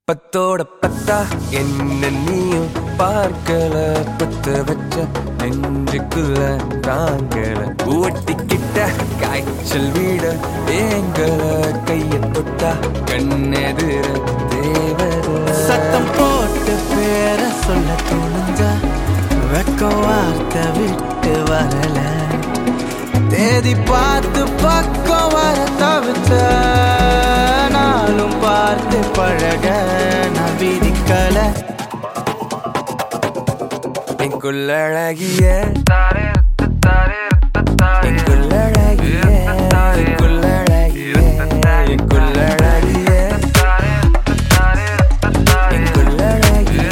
பத்தோட பத்தா என்ன நீயும் பார்க்கல பத்த வச்ச நெஞ்சுக்குள்ள தாங்கல ஊட்டிக்கிட்ட காய்ச்சல் வீட ஏங்கல கைய தொட்டா கண்ணெதிர தேவத சத்தம் போட்டு பேர சொல்ல துணிஞ்ச வெக்கம் வார்த்தை விட்டு வரல தேதி பார்த்து பக்கம் வர தவிச்ச நாளும் பார்த்து பழக நான் விதிக்கல எங்குள்ளழகிய எங்குள்ளழகிய எங்குள்ளழகிய எங்குள்ளழகிய எங்குள்ளழகிய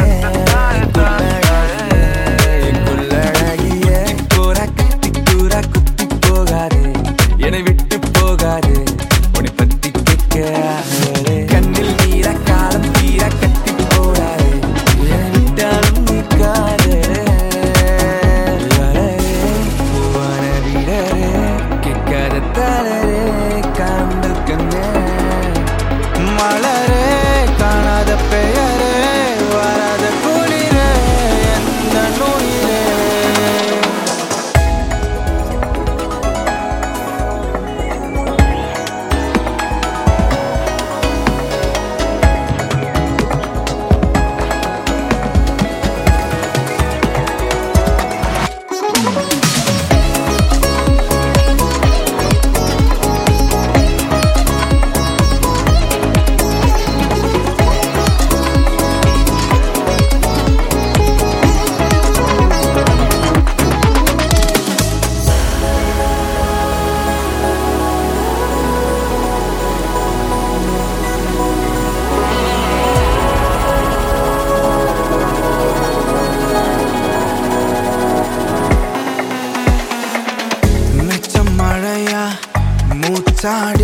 எங்குள்ளழகிய கூற கட்டி கூற குத்தி போகாதே என்னை விட்டு போகாதே உன்னை பத்தி கேட்க ஆசைகளே. கண்ணில் நீர காலம் தீர கட்டி போடாதே என்னை விட்டாலும் நிற்காதே அலரே, பூவான வீரரே, கேட்காத தலரே, காந்தல் கண்ணே மலரே காணாத பெயரே வராத குளிரே எந்த நுயிரே மிச்சம் மழையா மூச்சாட